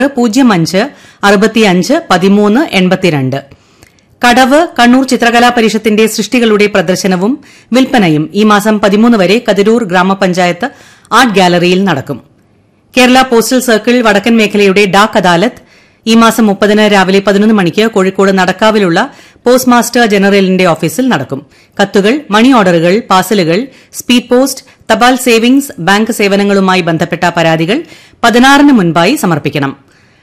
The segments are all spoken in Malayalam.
പൂജ്യം അഞ്ച് അറുപത്തിയഞ്ച് പതിമൂന്ന് എൺപത്തിരണ്ട് കടവ് കണ്ണൂർ ചിത്രകലാ പരിഷത്തിന്റെ സൃഷ്ടികളുടെ പ്രദർശനവും വിൽപ്പനയും ഈ മാസം പതിമൂന്ന് വരെ കതിരൂർ ഗ്രാമപഞ്ചായത്ത് ആർട്ട് ഗാലറിയിൽ നടക്കും കേരള പോസ്റ്റൽ സർക്കിൾ വടക്കൻ മേഖലയുടെ ഡാക് അദാലത്ത് ഈ മാസം മുപ്പതിന് രാവിലെ പതിനൊന്ന് മണിക്ക് കോഴിക്കോട് നടക്കാവിലുള്ള പോസ്റ്റ് മാസ്റ്റർ ജനറലിന്റെ ഓഫീസിൽ നടക്കും കത്തുകൾ മണി ഓർഡറുകൾ പാഴ്സലുകൾ സ്പീഡ് പോസ്റ്റ് തപാൽ സേവിംഗ്സ് ബാങ്ക് സേവനങ്ങളുമായി ബന്ധപ്പെട്ട പരാതികൾ പതിനാറിന് മുൻപായി സമർപ്പിക്കണം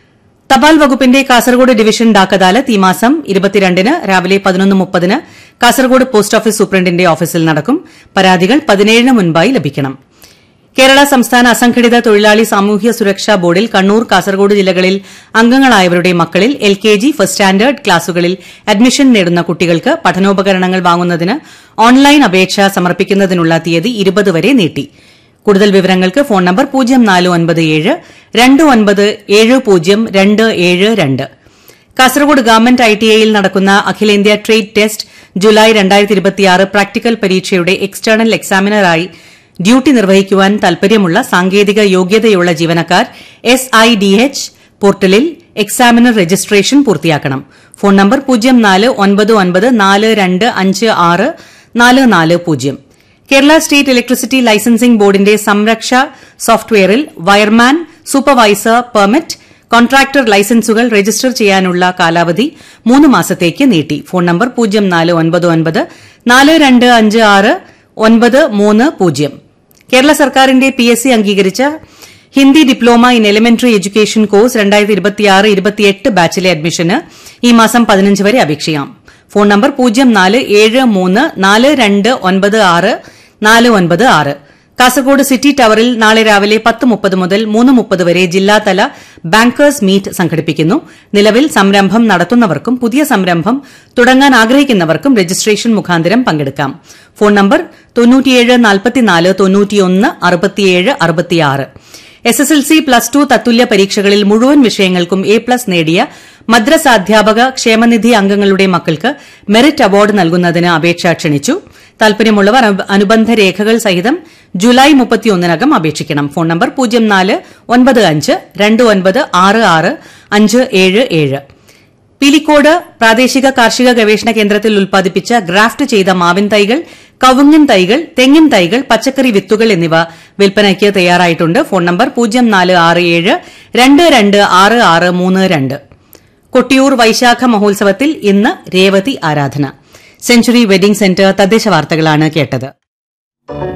തപാൽ വകുപ്പിന്റെ കാസർഗോഡ് ഡിവിഷൻ ഡാക് അദാലത്ത് ഈ മാസം ഇരുപത്തിരണ്ടിന് രാവിലെ പതിനൊന്ന് മുപ്പതിന് കാസർഗോഡ് പോസ്റ്റ് ഓഫീസ് സൂപ്രണ്ടിന്റെ ഓഫീസിൽ നടക്കും പരാതികൾ പതിനേഴിന് മുൻപായി ലഭിക്കണം കേരള സംസ്ഥാന അസംഘടിത തൊഴിലാളി സാമൂഹ്യ സുരക്ഷാ ബോർഡിൽ കണ്ണൂർ കാസർഗോഡ് ജില്ലകളിൽ അംഗങ്ങളായവരുടെ മക്കളിൽ L K G first standard ക്ലാസുകളിൽ അഡ്മിഷൻ നേടുന്ന കുട്ടികൾക്ക് പഠനോപകരണങ്ങൾ വാങ്ങുന്നതിന് ഓൺലൈൻ അപേക്ഷ സമർപ്പിക്കുന്നതിനുള്ള തീയതി ഇരുപത് വരെ നീട്ടി കൂടുതൽ വിവരങ്ങൾക്ക് ഫോൺ നമ്പർ പൂജ്യം നാല് ഒൻപത് ഏഴ് രണ്ട് ഒൻപത് ഏഴ് പൂജ്യം രണ്ട് ഏഴ് രണ്ട് കാസർഗോഡ് ഗവൺമെന്റ് ഐ ടി ഐയിൽ നടക്കുന്ന അഖിലേന്ത്യാ ട്രേഡ് ടെസ്റ്റ് ജൂലൈ പ്രാക്ടിക്കൽ പരീക്ഷയുടെ എക്സ്റ്റേണൽ എക്സാമിനറായി ഡ്യൂട്ടി നിർവഹിക്കുവാൻ താൽപര്യമുള്ള സാങ്കേതിക യോഗ്യതയുള്ള ജീവനക്കാർ എസ് ഐ ഡി എച്ച് പോർട്ടലിൽ എക്സാമിനർ രജിസ്ട്രേഷൻ പൂർത്തിയാക്കണം ഫോൺ നമ്പർ പൂജ്യം നാല് ഒൻപത് ഒൻപത് നാല് രണ്ട് അഞ്ച് ആറ് നാല് നാല് പൂജ്യം കേരള സ്റ്റേറ്റ് ഇലക്ട്രിസിറ്റി ലൈസൻസിംഗ് ബോർഡിന്റെ സംരക്ഷ സോഫ്റ്റ്വെയറിൽ വയർമാൻ സൂപ്പർവൈസർ പെർമിറ്റ് കോൺട്രാക്ടർ ലൈസൻസുകൾ രജിസ്റ്റർ ചെയ്യാനുള്ള കാലാവധി മൂന്ന് മാസത്തേക്ക് നീട്ടി ഫോൺ നമ്പർ പൂജ്യം നാല് ഒൻപത് ഒൻപത് നാല് രണ്ട് അഞ്ച് ആറ് ഒൻപത് മൂന്ന് പൂജ്യം കേരള സർക്കാരിന്റെ പി എസ് സി അംഗീകരിച്ച Hindi diploma in elementary education course രണ്ടായിരത്തി ഇരുപത്തിയാറ് ഇരുപത്തിയെട്ട് ബാച്ചിലെ അഡ്മിഷന് ഈ മാസം പതിനഞ്ച് വരെ അപേക്ഷിക്കാം ഫോൺ നമ്പർ പൂജ്യം നാല് ഏഴ് മൂന്ന് നാല് രണ്ട് ഒൻപത് ആറ് നാല് ഒൻപത് ആറ് കാസർഗോഡ് സിറ്റി ടവറിൽ നാളെ രാവിലെ പത്ത് മുപ്പത് മുതൽ മൂന്ന് മുപ്പത് വരെ ജില്ലാതല ബാങ്കേഴ്സ് മീറ്റ് സംഘടിപ്പിക്കുന്നു നിലവിൽ സംരംഭം നടത്തുന്നവർക്കും പുതിയ സംരംഭം തുടങ്ങാൻ ആഗ്രഹിക്കുന്നവർക്കും രജിസ്ട്രേഷൻ മുഖാന്തരം പങ്കെടുക്കാം ഫോൺ നമ്പർ തൊണ്ണൂറ്റിയേഴ് നാൽപ്പത്തിനാല് തൊണ്ണൂറ്റിയൊന്ന് അറുപത്തിയേഴ് അറുപത്തിയാറ് S S L C plus two തത്തുല്യ പരീക്ഷകളിൽ മുഴുവൻ വിഷയങ്ങൾക്കും എ പ്ലസ് നേടിയ മദ്രസ അധ്യാപക ക്ഷേമനിധി അംഗങ്ങളുടെ മക്കൾക്ക് മെറിറ്റ് അവാർഡ് നൽകുന്നതിന് അപേക്ഷ ക്ഷണിച്ചു താൽപര്യമുള്ളവർ അനുബന്ധ രേഖകൾ സഹിതം ജൂലൈ മുപ്പത്തിയൊന്നിനകം അപേക്ഷിക്കണം ഫോൺ നമ്പർ പൂജ്യം നാല് ഒൻപത് അഞ്ച് രണ്ട് ഒൻപത് ആറ് ആറ് അഞ്ച് ഏഴ് ഏഴ് പീലിക്കോട് പ്രാദേശിക കാർഷിക ഗവേഷണ കേന്ദ്രത്തിൽ ഉൽപ്പാദിപ്പിച്ച ഗ്രാഫ്റ്റ് ചെയ്ത മാവിൻ തൈകൾ കവുങ്ങിൻ തൈകൾ തെങ്ങിൻ തൈകൾ പച്ചക്കറി വിത്തുകൾ എന്നിവ വിൽപ്പനയ്ക്ക് തയ്യാറായിട്ടുണ്ട് ഫോൺ നമ്പർ പൂജ്യം നാല് ആറ് ഏഴ് രണ്ട് രണ്ട് ആറ് ആറ് മൂന്ന് രണ്ട് കൊട്ടിയൂർ വൈശാഖ മഹോത്സവത്തിൽ ഇന്ന് രേവതി ആരാധന സെഞ്ചുറി വെഡിംഗ് സെന്റർ തദ്ദേശ വാർത്തകളാണ് കേട്ടത്